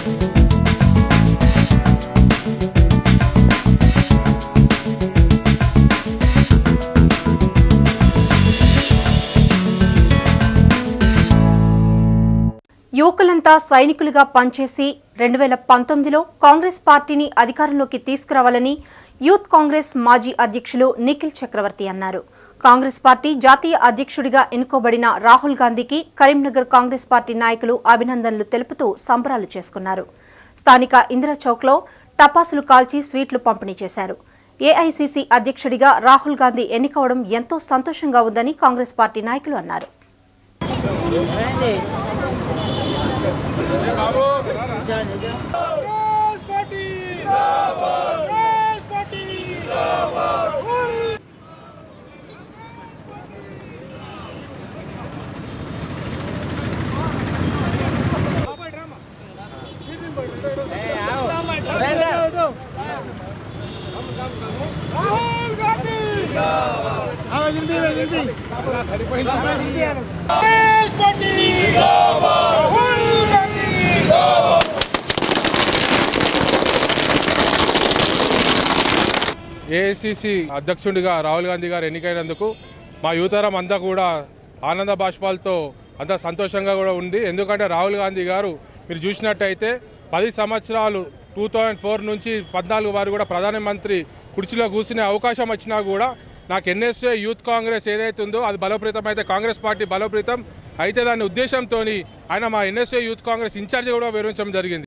యువకులంతా సైనికులుగా పనిచేసి రెండు వేల పంతొమ్మిదిలో కాంగ్రెస్ పార్టీని అధికారంలోకి తీసుకురావాలని యూత్ కాంగ్రెస్ మాజీ అధ్యక్షులు నిఖిల్ చక్రవర్తి అన్నారు కాంగ్రెస్ పార్టీ జాతీయ అధ్యక్షుడిగా ఎన్నుకోబడిన రాహుల్ గాంధీకి కరీంనగర్ కాంగ్రెస్ పార్టీ నాయకులు అభినందనలు తెలుపుతూ సంబరాలు చేసుకున్నారు స్థానిక ఇందిరా చౌక్లో టపాసులు కాల్చి స్వీట్లు పంపిణీ చేశారు ఏఐసీసీ అధ్యక్షుడిగా రాహుల్ గాంధీ ఎన్నికవడం ఎంతో సంతోషంగా ఉందని కాంగ్రెస్ పార్టీ నాయకులు అన్నారు Congress party Congress party Rahul Gandhi Congress party Rahul Gandhi AICC అధ్యక్షుడిగా రాహుల్ గాంధీ గారు ఎన్నికైనందుకు మా యువతరం అంతా కూడా ఆనంద బాష్పాలతో అంత సంతోషంగా కూడా ఉంది ఎందుకంటే రాహుల్ గాంధీ గారు మీరు చూసినట్టయితే పది సంవత్సరాలు టూ థౌజండ్ ఫోర్ నుంచి పద్నాలుగు వారు కూడా ప్రధానమంత్రి కుర్చీలో కూర్చునే అవకాశం వచ్చినా కూడా నాకు ఎన్ఎస్ఏ యూత్ కాంగ్రెస్ ఏదైతే ఉందో అది బలోపేతం అయితే కాంగ్రెస్ పార్టీ బలోపేతం అయితే దాని ఉద్దేశంతో ఆయన మా ఎన్ఎస్ఏ యూత్ కాంగ్రెస్ ఇన్ఛార్జ్ కూడా వివరించడం జరిగింది